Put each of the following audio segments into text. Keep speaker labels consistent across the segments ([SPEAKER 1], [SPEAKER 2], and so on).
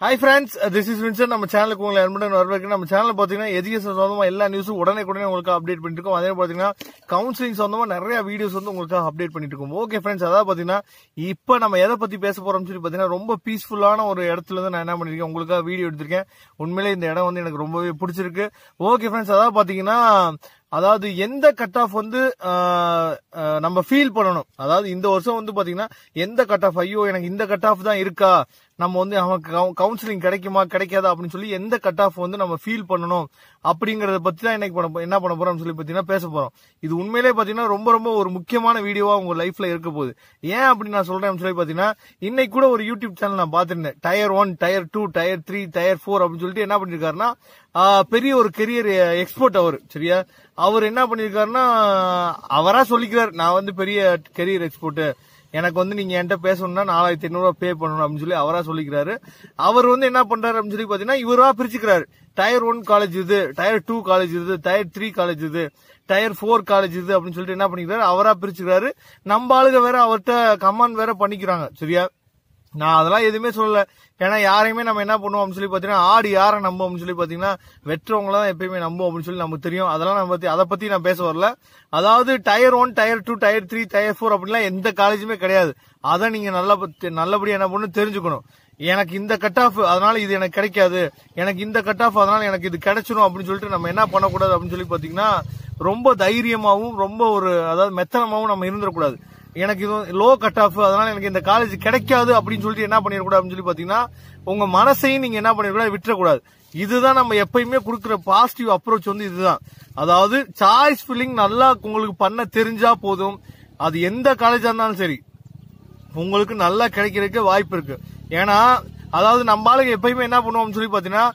[SPEAKER 1] hi friends this is Vinson நம்ம சேனலுக்கு உங்களை அன்புடன் வரவேற்க நம்ம சேனல் பாத்தீங்கன்னா எஜுகேஷன் சொந்தமா எல்லா நியூஸும் உடனே உடனே உங்களுக்கு அப்டேட் பண்ணிட்டு இருக்கோம் அதே பாத்தீங்கன்னா கவுன்சிலிங் சொந்தமா நிறைய வீடியோஸ் வந்து உங்களுக்கு அப்டேட் பண்ணிட்டு இருக்கோம் ஓகே ஃப்ரெண்ட்ஸ் அதாவது பாத்தீங்கன்னா இப்போ நம்ம எதை பத்தி பேச போறோம்னு சொல்லி பாத்தீங்கன்னா ரொம்ப பீஸ்ஃபுல்லான ஒரு இடத்துல இருந்து நான் என்ன பண்ணிருக்கேன் உங்களுக்காக வீடியோ எடுத்திருக்கேன் உண்மையிலே இந்த இடம் வந்து எனக்கு ரொம்பவே பிடிச்சிருக்கு ஓகே ஃப்ரெண்ட்ஸ் அதாவது பாத்தீங்கன்னா அதாவது எந்த கட் ஆஃப் வந்து ஆஹ், ஆஹ், நம்ம ஃபீல் பண்ணணும் அதாவது இந்த வருஷம் வந்து பாத்தீங்கன்னா எந்த கட் ஆஃப் ஐயோ எனக்கு இந்த கட் ஆஃப் தான் இருக்கா நம்ம வந்து நமக்கு கவுன்சிலிங் கிடைக்குமா கிடைக்காதா அப்படின்னு சொல்லி எந்த கட் ஆஃப் வந்து நம்ம ஃபீல் பண்ணணும் அப்படிங்கறத பத்தி தான் இன்னைக்கு பண்ண போ- என்ன பண்ண போறோம்னு சொல்லி பாத்தீங்கன்னா பேச போறோம் இது உண்மையிலே பாத்தீங்கன்னா ரொம்ப ரொம்ப ஒரு முக்கியமான வீடியோவா உங்க லைஃப்ல இருக்க போகுது ஏன் அப்படி நான் சொல்றேன் சொல்லி பாத்தீங்கன்னா இன்னைக்கு கூட ஒரு யூடியூப் சேனல் நான் பாத்திருந்தேன் tier one tier two tier three tier four அப்படின்னு சொல்லிட்டு என்ன பண்ணிருக்காருன்னா ஆஹ், பெரிய ஒரு கெரியர் எக்ஸ்போர்ட் அவர் சரியா அவர் என்ன பண்ணிருக்காருன்னா அவரா சொல்லிக்கிறார் நான் வந்து பெரிய கெரியர் எக்ஸ்போர்ட் எனக்கு வந்து நீங்க என்கிட்ட பேசணும்னா நாலாயிரத்தி ஐநூறு ரூபாய் பே பண்ணணும் அப்படின்னு சொல்லி அவரா சொல்லிக்கிறாரு அவர் வந்து என்ன பண்றாரு அப்படின்னு சொல்லி பாத்தீங்கன்னா இவரா பிரிச்சுக்கிறாரு டயர் ஒன் காலேஜ் இது டயர் டூ காலேஜ் இது டயர் த்ரீ காலேஜ் இது டயர் ஃபோர் காலேஜ் இது அப்படின்னு சொல்லிட்டு என்ன பண்ணிக்கிறாரு அவரா பிரிச்சுக்கிறாரு நம்ம ஆளுங்க வேற அவர்கிட்ட கமாண்ட் வேற பண்ணிக்கிறாங்க சரியா நான் அதெல்லாம் எதுவுமே சொல்லல ஏன்னா யாரையுமே நம்ம என்ன பண்ணுவோம் அப்படின்னு சொல்லி பாத்தீங்கன்னா ஆடு யாரை நம்புவோம் அப்படின்னு சொல்லி பாத்தீங்கன்னா வெற்றவங்கள தான் எப்பயுமே நம்புவோம் அப்படின்னு சொல்லி நமக்கு தெரியும் அதெல்லாம் நம்ம பத்தி அதை பத்தி நான் பேச வரல அதாவது tier one tier two tier three tier four அப்படிலாம் எந்த காலேஜுமே கிடையாது அதை நீங்க நல்ல நல்லபடியா என்ன பண்ணணும் தெரிஞ்சுக்கணும் எனக்கு இந்த கட் ஆஃப் அதனால இது எனக்கு கிடைக்காது எனக்கு இந்த கட் ஆஃப் அதனால எனக்கு இது கிடைச்சிரும் அப்படின்னு சொல்லிட்டு நம்ம என்ன பண்ணக்கூடாது அப்படின்னு சொல்லி பாத்தீங்கன்னா ரொம்ப தைரியமாவும் ரொம்ப ஒரு அதாவது மெத்தனமாவும் நம்ம இருந்துடக்கூடாது எனக்கு இது லோ கட் ஆஃப் அதனால எனக்கு இந்த காலேஜ் கிடைக்காது அப்படின்னு சொல்லிட்டு என்ன பண்ணிடக்கூடாது அப்படின்னு சொல்லி பாத்தீங்கன்னா உங்க மனசையும் நீங்க என்ன பண்ணிடக்கூடாது விட்டுறக்கூடாது இதுதான் நம்ம எப்பயுமே கொடுக்குற பாசிட்டிவ் அப்ரோச் வந்து இதுதான் அதாவது சாய்ஸ் ஃபில்லிங் நல்லா உங்களுக்கு பண்ண தெரிஞ்சா போதும் அது எந்த காலேஜா இருந்தாலும் சரி உங்களுக்கு நல்லா கிடைக்கிறதுக்கு வாய்ப்பு இருக்கு ஏன்னா அதாவது நம்ம ஆளுங்க எப்பயுமே என்ன பண்ணுவோம்னு சொல்லி பாத்தீங்கன்னா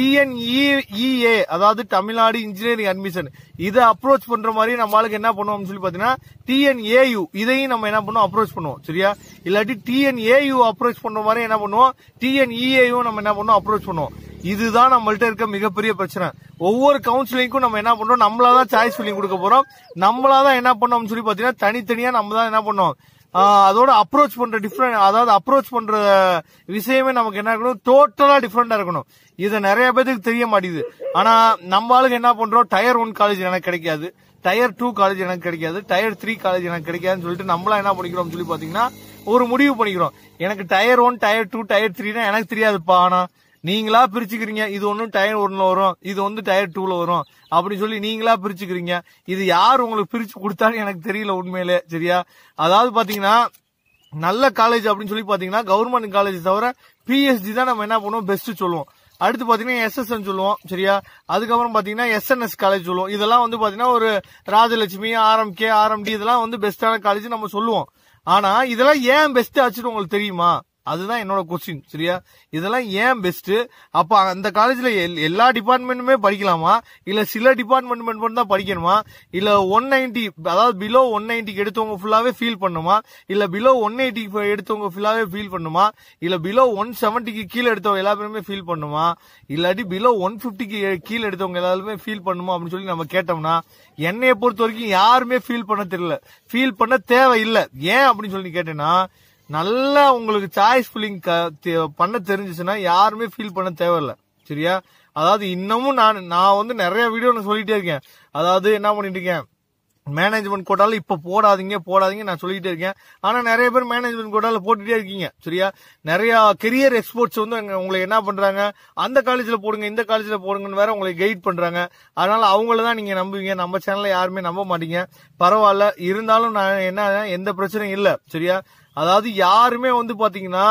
[SPEAKER 1] டிஎன்இஏ அதாவது தமிழ்நாடு இன்ஜினியரிங் அட்மிஷன் இதை அப்ரோச் பண்ற மாதிரி நம்ம ஆளுக்கு என்ன பண்ணுவோம்னு சொல்லி பாத்தீங்கன்னா டிஎன்ஏயு இதையும் நம்ம என்ன பண்ணுவோம் அப்ரோச் பண்ணுவோம் சரியா இல்லாட்டி டிஎன்ஏயு அப்ரோச் பண்ற மாதிரி என்ன பண்ணுவோம் டிஎன்இஏயும் நம்ம என்ன பண்ணுவோம் அப்ரோச் பண்ணுவோம் இதுதான் நம்மள்ட்ட இருக்க மிகப்பெரிய பிரச்சனை ஒவ்வொரு கவுன்சிலிங்க்கும் நம்ம என்ன பண்றோம் நம்மளாதான் சாய்ஸ் ஃபில்லிங் கொடுக்க போறோம் நம்மளாதான் என்ன பண்ணோம்னு சொல்லி பாத்தீங்கன்னா தனித்தனியா நம்ம தான் என்ன பண்ணோம் ஆஹ் அதோட அப்ரோச் பண்ற டிஃப்ரெண்ட் அதாவது அப்ரோச் பண்ற விஷயமே நமக்கு என்ன இருக்கணும் டோட்டலா டிஃப்ரெண்டா இருக்கணும் இது நிறைய பேருக்கு தெரிய மாட்டேங்குது ஆனா நம்ம ஆளுங்க என்ன பண்றோம் டயர் ஒன் காலேஜ் எனக்கு கிடைக்காது டயர் டூ காலேஜ் எனக்கு கிடைக்காது டயர் த்ரீ காலேஜ் எனக்கு கிடைக்காதுன்னு சொல்லிட்டு நம்மளா என்ன பண்ணிக்கிறோம் சொல்லி பாத்தீங்கன்னா ஒரு முடிவு பண்ணிக்கிறோம் எனக்கு tier one tier two tier த்ரீனா எனக்கு தெரியாதுப்பா ஆனா நீங்களா பிரிச்சுக்கிறீங்க இது ஒன்னும் டயர் ஒன்ல வரும் இது வந்து டயர் டூல வரும் அப்படின்னு சொல்லி நீங்களா பிரிச்சுக்கிறீங்க இது யார் உங்களுக்கு பிரிச்சு கொடுத்தாலும் எனக்கு தெரியல உண்மையிலே சரியா அதாவது பாத்தீங்கன்னா நல்ல காலேஜ் அப்படின்னு சொல்லி பாத்தீங்கன்னா கவர்மெண்ட் காலேஜ் தவிர பிஎஸ்டி தான் நம்ம என்ன பண்ணுவோம் பெஸ்ட் சொல்லுவோம் அடுத்து பாத்தீங்கன்னா எஸ்எஸ்என் சொல்லுவோம் சரியா அதுக்கப்புறம் பாத்தீங்கன்னா எஸ்என்எஸ் காலேஜ் சொல்லுவோம் இதெல்லாம் வந்து பாத்தீங்கன்னா ஒரு ராஜலட்சுமி ஆர்எம்கே ஆர்எம்டி இதெல்லாம் வந்து பெஸ்டான காலேஜ் நம்ம சொல்லுவோம் ஆனா இதெல்லாம் ஏன் பெஸ்ட் ஆச்சுன்னு உங்களுக்கு தெரியுமா அதுதான் என்னோட கொஸ்டின் சரியா இதெல்லாம் ஏன் பெஸ்ட் அப்ப அந்த காலேஜ்ல எல்லா டிபார்ட்மெண்ட்டுமே படிக்கலாமா இல்ல சில டிபார்ட்மெண்ட் மட்டும் தான் படிக்கணுமா இல்ல ஒன் நைன்டி அதாவது பிலோ ஒன் நைன்டிக்கு எடுத்தவங்க ஃபுல்லாவே ஃபீல் பண்ணுமா இல்ல பிலோ ஒன் எயிட்டிக்கு எடுத்தவங்க ஃபுல்லாவே ஃபீல் பண்ணுமா இல்ல பிலோ ஒன் செவன்டிக்கு கீழே எடுத்தவங்க எல்லா பேருமே ஃபீல் பண்ணுமா இல்லாட்டி பிலோ ஒன் பிப்டிக்கு கீழே எடுத்தவங்க எல்லாருமே ஃபீல் பண்ணுமா அப்படின்னு சொல்லி நம்ம கேட்டோம்னா என்னைய பொறுத்த வரைக்கும் யாருமே ஃபீல் பண்ண தெரியல ஃபீல் பண்ண தேவை இல்ல ஏன் அப்படின்னு சொல்லி கேட்டேன்னா நல்லா உங்களுக்கு சாய்ஸ் ஃபில்லிங் பண்ண தெரிஞ்சுச்சுன்னா யாருமே ஃபீல் பண்ண தேவையில்ல சரியா அதாவது இன்னமும் நான் நான் வந்து நிறைய வீடியோ நான் சொல்லிட்டே இருக்கேன் அதாவது என்ன பண்ணிட்டு இருக்கேன் மேனேஜ்மெண்ட் கோட்டால இப்ப போடாதீங்க போடாதீங்க நான் சொல்லிட்டே இருக்கேன் ஆனா நிறைய பேர் மேனேஜ்மெண்ட் கோட்டால போட்டுட்டே இருக்கீங்க சரியா நிறைய கெரியர் எக்ஸ்போர்ட்ஸ் வந்து அங்க உங்களை என்ன பண்றாங்க அந்த காலேஜ்ல போடுங்க இந்த காலேஜ்ல போடுங்கன்னு வேற உங்களை கைட் பண்றாங்க அதனால அவங்கள தான் நீங்க நம்புவீங்க நம்ம சேனல்ல யாருமே நம்ப மாட்டீங்க பரவாயில்ல இருந்தாலும் நான் என்ன எந்த பிரச்சனையும் இல்ல சரியா அதாவது யாருமே வந்து பாத்தீங்கன்னா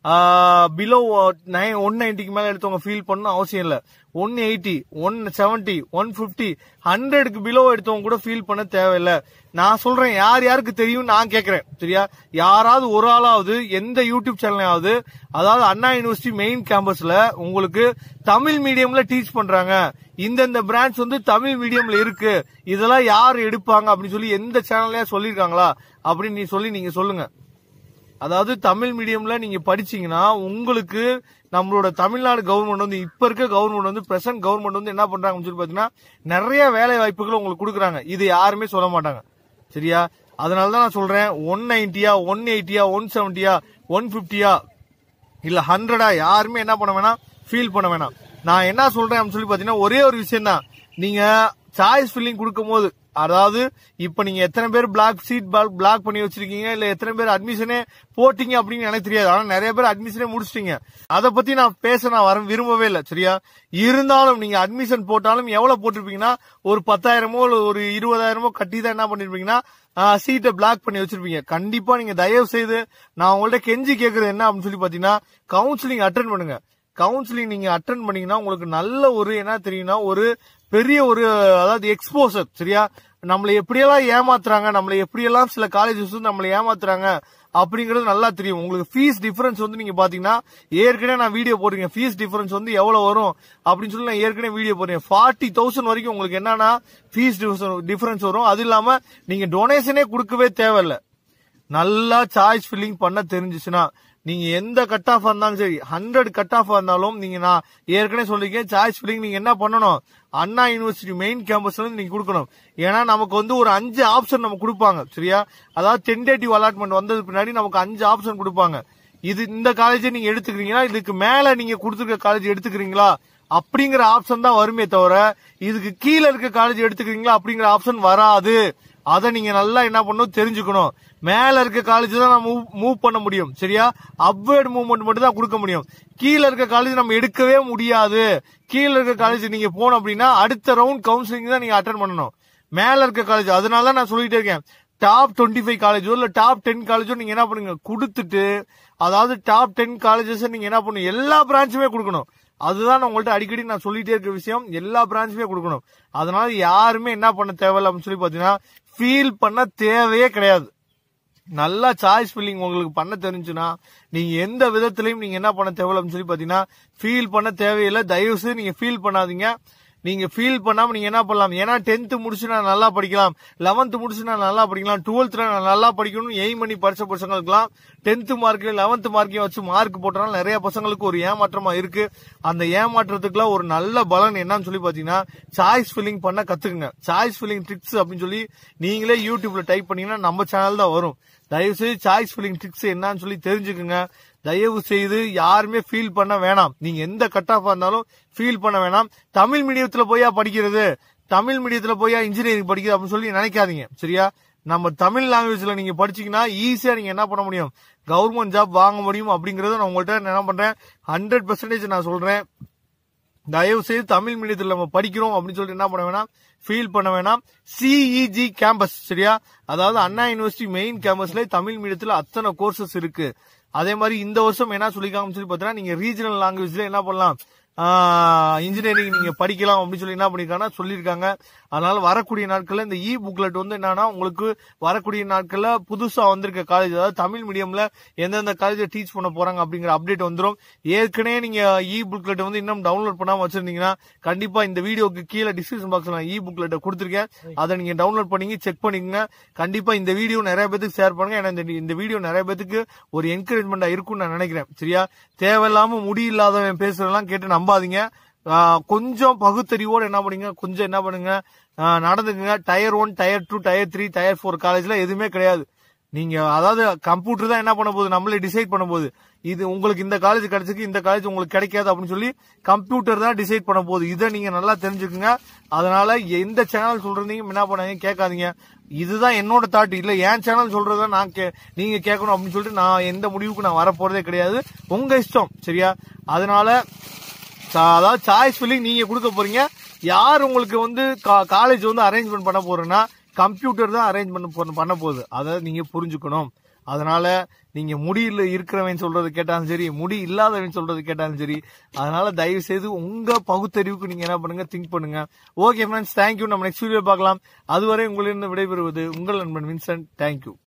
[SPEAKER 1] பிலோ நைன் ஒன் நைன்டிக்கு மேல எடுத்தவங்க ஃபீல் பண்ணணும் அவசியம் இல்ல one eighty one seventy one fifty ஹண்ட்ரடுக்கு பிலோ எடுத்தவங்க கூட ஃபீல் பண்ண தேவையில்ல நான் சொல்றேன் யார் யாருக்கு தெரியும் நான் கேக்குறேன் சரியா யாராவது ஒரு ஆளாவது எந்த யூடியூப் சேனலாவது அதாவது அண்ணா யூனிவர்சிட்டி மெயின் கேம்பஸ்ல உங்களுக்கு தமிழ் மீடியம்ல டீச் பண்றாங்க இந்தந்த பிரான்ச் வந்து தமிழ் மீடியம்ல இருக்கு இதெல்லாம் யார் எடுப்பாங்க அப்படின்னு சொல்லி எந்த சேனல்லயா சொல்லிருக்காங்களா அப்படின்னு நீ சொல்லி நீங்க சொல்லுங்க அதாவது தமிழ் மீடியம்ல நீங்க படிச்சீங்கன்னா உங்களுக்கு நம்மளோட தமிழ்நாடு கவர்மெண்ட் வந்து இப்ப இருக்க கவர்மெண்ட் வந்து பிரசன்ட் கவர்மெண்ட் வந்து என்ன பண்றாங்கன்னு சொல்லி பாத்தீங்கன்னா நிறைய வேலை வாய்ப்புகள் உங்களுக்கு கொடுக்குறாங்க இது யாருமே சொல்ல மாட்டாங்க சரியா அதனால தான் நான் சொல்றேன் ஒன் நைன்டியா ஒன் எயிட்டியா ஒன் செவன்டியா ஒன் பிப்டியா இல்ல ஹண்ட்ரடா யாருமே என்ன பண்ண வேணாம் ஃபீல் பண்ண வேணாம் நான் என்ன சொல்றேன் அப்படின்னு சொல்லி பாத்தீங்கன்னா ஒரே ஒரு விஷயம் தான் நீங்க சாய்ஸ் ஃபில்லிங் கொடுக்கும் போது அதாவது இப்ப நீங்க எத்தனை பேர் பிளாக் சீட் பிளாக் பண்ணி வச்சிருக்கீங்க இல்ல எத்தனை பேர் அட்மிஷனே போட்டீங்க அப்படின்னு எனக்கு தெரியாது ஆனா நிறைய பேர் அட்மிஷனே முடிச்சிட்டீங்க அதை பத்தி நான் பேச நான் வர விரும்பவே இல்லை சரியா இருந்தாலும் நீங்க அட்மிஷன் போட்டாலும் எவ்வளவு போட்டிருப்பீங்கன்னா ஒரு பத்தாயிரமோ இல்ல ஒரு இருபதாயிரமோ கட்டி தான் என்ன பண்ணிருப்பீங்கன்னா சீட்டை பிளாக் பண்ணி வச்சிருப்பீங்க கண்டிப்பா நீங்க தயவு செய்து நான் உங்கள்ட்ட கெஞ்சி கேக்குறது என்ன அப்படின்னு சொல்லி பாத்தீங்கன்னா கவுன்சிலிங் அட்டன் பண்ணுங்க கவுன்சிலிங் நீங்க அட்டன் பண்ணீங்கன்னா உங்களுக்கு நல்ல ஒரு என்ன தெரியும்னா ஒரு பெரிய ஒரு அதாவது எக்ஸ்போசர் சரியா நம்மளை எப்படியெல்லாம் ஏமாத்துறாங்க நம்மளை எப்படியெல்லாம் சில காலேஜஸ் வந்து நம்மளை ஏமாத்துறாங்க அப்படிங்கிறது நல்லா தெரியும் உங்களுக்கு ஃபீஸ் டிஃபரன்ஸ் வந்து நீங்க பாத்தீங்கன்னா ஏற்கனவே நான் வீடியோ போடுறீங்க ஃபீஸ் டிஃபரன்ஸ் வந்து எவ்வளவு வரும் அப்படின்னு சொல்லி நான் ஏற்கனவே வீடியோ போடுறேன் ஃபார்ட்டி தௌசண்ட் வரைக்கும் உங்களுக்கு என்னன்னா ஃபீஸ் டிஃபரன்ஸ் வரும் அது இல்லாம நீங்க டொனேஷனே கொடுக்கவே தேவையில்ல நல்லா சாய்ஸ் ஃபில்லிங் பண்ண தெரிஞ்சுச்சுன்னா நீங்க எந்த கட் ஆஃப் இருந்தாலும் சரி ஹண்ட்ரட் கட் ஆஃப் இருந்தாலும் நீங்க நான் ஏற்கனவே சொல்லிருக்கேன் சாய்ஸ் ஃபில்லிங் நீங்க என்ன பண்ணணும் அண்ணா யூனிவர்சிட்டி மெயின் கேம்பஸ்ல இருந்து நீங்க கொடுக்கணும் ஏன்னா நமக்கு வந்து ஒரு அஞ்சு ஆப்ஷன் நம்ம கொடுப்பாங்க சரியா அதாவது டென்டேட்டிவ் அலாட்மெண்ட் வந்ததுக்கு பின்னாடி நமக்கு அஞ்சு ஆப்ஷன் கொடுப்பாங்க இது இந்த காலேஜை நீங்க எடுத்துக்கிறீங்களா இதுக்கு மேல நீங்க கொடுத்துருக்க காலேஜ் எடுத்துக்கிறீங்களா அப்படிங்கிற ஆப்ஷன் தான் வருமே தவிர இதுக்கு கீழே இருக்க காலேஜ் எடுத்துக்கிறீங்களா அப்படிங்கிற ஆப்ஷன் வராது அதை நீங்க நல்லா என்ன பண்ணணும் தெரிஞ்சுக்கணும் மேல இருக்க காலேஜ் தான் நம்ம மூவ் பண்ண முடியும் சரியா அப்வேர்ட் மூவ்மெண்ட் மட்டும் தான் கொடுக்க முடியும் கீழே இருக்க காலேஜ் நம்ம எடுக்கவே முடியாது கீழே இருக்க காலேஜ் நீங்க போனோம் அப்படின்னா அடுத்த ரவுண்ட் கவுன்சிலிங் தான் நீங்க அட்டன் பண்ணணும் மேல இருக்க காலேஜ் அதனால தான் நான் சொல்லிட்டே இருக்கேன் டாப் டுவெண்ட்டி ஃபைவ் காலேஜோ இல்ல டாப் டென் காலேஜோ நீங்க என்ன பண்ணுங்க கொடுத்துட்டு அதாவது டாப் டென் காலேஜஸ் நீங்க என்ன பண்ணுங்க எல்லா பிரான்ச்சுமே கொடுக்கணும் அதுதான் நான் உங்கள்ட்ட அடிக்கடி நான் சொல்லிட்டே இருக்க விஷயம் எல்லா பிரான்ச்சுமே கொடுக்கணும் அதனால யாருமே என்ன பண்ண தேவையில்ல அப்படின்னு சொல்லி பாத்தீங்கன்னா ஃபீல் பண்ண தேவையே கிடையாது நல்லா சாய்ஸ் ஃபில்லிங் உங்களுக்கு பண்ண தெரிஞ்சுன்னா நீங்க எந்த விதத்திலையும் நீங்க என்ன பண்ண தேவையில்ல அப்படின்னு சொல்லி பாத்தீங்கன்னா ஃபீல் பண்ண தேவையில்லை தயவு செய்து நீங்க ஃபீல் பண்ணாதீங்க நீங்க ஃபீல் பண்ணாம நீங்க என்ன பண்ணலாம் ஏன்னா டென்த் முடிச்சு நான் நல்லா படிக்கலாம் லெவன்த் முடிச்சு நான் நல்லா படிக்கலாம் டுவெல்த்ல நான் நல்லா படிக்கணும் எய்ம் பண்ணி படிச்ச பசங்களுக்குலாம் டென்த் மார்க் லெவன்த் மார்க்கையும் வச்சு மார்க் போட்டனால நிறைய பசங்களுக்கு ஒரு ஏமாற்றமா இருக்கு அந்த ஏமாற்றத்துக்குலாம் ஒரு நல்ல பலன் என்னன்னு சொல்லி பாத்தீங்கன்னா சாய்ஸ் ஃபில்லிங் பண்ண கத்துக்குங்க சாய்ஸ் ஃபில்லிங் ட்ரிக்ஸ் அப்படின்னு சொல்லி நீங்களே யூடியூப்ல டைப் பண்ணீங்கன்னா நம்ம சேனல் தான் வரும் தயவு செய்து சாய்ஸ் ஃபில்லிங் ட்ரிக்ஸ் என்னன்னு சொல்லி தெரிஞ்சுக்குங்க தயவு செய்து யாருமே ஃபீல் பண்ண வேணாம் நீங்க எந்த கட் ஆஃபா இருந்தாலும் ஃபீல் பண்ண வேணாம் தமிழ் மீடியத்துல போயா படிக்கிறது தமிழ் மீடியத்துல போயா இன்ஜினியரிங் படிக்கிறது அப்படின்னு சொல்லி நினைக்காதீங்க சரியா நம்ம தமிழ் லாங்குவேஜ்ல நீங்க படிச்சீங்கன்னா ஈஸியா நீங்க என்ன பண்ண முடியும் கவர்மெண்ட் ஜாப் வாங்க முடியும் அப்படிங்கறத நான் உங்கள்கிட்ட என்ன பண்றேன் ஹண்ட்ரட் பெர்சன்டேஜ் நான் சொல்றேன் தயவு செய்து தமிழ் மீடியத்தில் நம்ம படிக்கிறோம் அப்படின்னு சொல்லிட்டு என்ன பண்ண வேணாம் ஃபீல் பண்ண வேணாம் சிஇஜி கேம்பஸ் சரியா அதாவது அண்ணா யூனிவர்சிட்டி மெயின் கேம்பஸ்ல தமிழ் மீடியத்தில் அத்தனை கோர்சஸ் இருக்கு அதே மாதிரி இந்த வருஷம் என்ன சொல்லிருக்காங்கன்னு சொல்லி பார்த்தீங்கன்னா நீங்க ரீஜனல் லாங்குவேஜ்ல என்ன பண்ணலாம் இன்ஜினியரிங் நீங்க படிக்கலாம் அப்படின்னு சொல்லி என்ன பண்ணிருக்காங்கன்னா சொல்லியிருக்காங்க அதனால வரக்கூடிய நாட்கள்ல இந்த இ புக்லெட் வந்து என்னன்னா உங்களுக்கு வரக்கூடிய நாட்கள்ல புதுசா வந்திருக்க காலேஜ் அதாவது தமிழ் மீடியம்ல எந்தெந்த காலேஜ் டீச் பண்ண போறாங்க அப்படிங்கிற அப்டேட் வந்துடும் ஏற்கனவே நீங்க இ புக்லெட் வந்து இன்னும் டவுன்லோட் பண்ணாம வச்சிருந்தீங்கன்னா கண்டிப்பா இந்த வீடியோக்கு கீழே டிஸ்கிரிப்ஷன் பாக்ஸ்ல நான் இ புக்லெட்டை கொடுத்துருக்கேன் அதை நீங்க டவுன்லோட் பண்ணி செக் பண்ணிக்கங்க கண்டிப்பா இந்த வீடியோ நிறைய பேத்துக்கு ஷேர் பண்ணுங்க ஏன்னா இந்த- இந்த வீடியோ நிறைய பேத்துக்கு ஒரு என்கரேஜ்மெண்டா இருக்கும்னு நான் நினைக்கிறேன் சரியா தேவையில்லாம முடி இல்லாதவன் பேசுறதெல்லாம் கேட்டு நம்பாதீங்க ஆஹ் கொஞ்சம் பகுத்தறிவோட என்ன பண்ணுங்க கொஞ்சம் என்ன பண்ணுங்க ஆஹ் நடந்துக்குங்க tier one tier two tier three tier four காலேஜ்ல எதுவுமே கிடையாது நீங்க அதாவது கம்ப்யூட்டர் தான் என்ன பண்ண போகுது நம்மளே டிசைட் பண்ண போகுது இது உங்களுக்கு இந்த காலேஜ் கிடைச்சிருக்கு இந்த காலேஜ் உங்களுக்கு கிடைக்காது அப்படின்னு சொல்லி கம்ப்யூட்டர் தான் டிசைட் பண்ண போகுது இதை நீங்க நல்லா தெரிஞ்சுக்குங்க அதனால எந்த சேனல் சொல்றதையும் என்ன பண்ணாங்க கேட்காதீங்க இதுதான் என்னோட தாட் இல்ல என் சேனல் சொல்றத நான் கே- நீங்க கேட்கணும் அப்படின்னு சொல்லிட்டு நான் எந்த முடிவுக்கு நான் வர போறதே கிடையாது உங்க இஷ்டம் சரியா அதனால சா- அதாவது சாய்ஸ் ஃபில்லிங் நீங்க கொடுக்க போறீங்க யார் உங்களுக்கு வந்து காலேஜ் வந்து அரேஞ்ச்மெண்ட் பண்ண போறேன்னா கம்ப்யூட்டர் தான் அரேஞ்ச்மெண்ட் பண்ண போகுது அதை நீங்க புரிஞ்சுக்கணும் அதனால நீங்க முடியில இருக்கிறவன் சொல்றது கேட்டாலும் சரி முடி இல்லாதவன் சொல்றது கேட்டாலும் சரி அதனால தயவு செய்து உங்க பகுத்தறிவுக்கு நீங்க என்ன பண்ணுங்க திங்க் பண்ணுங்க ஓகே ஃப்ரெண்ட்ஸ் தேங்க்யூ நம்ம நெக்ஸ்ட் வீடியோ பார்க்கலாம் அதுவரை உங்களிடம் விடைபெறுவது உங்கள் நண்பன் வின்சென்ட் தேங்க்யூ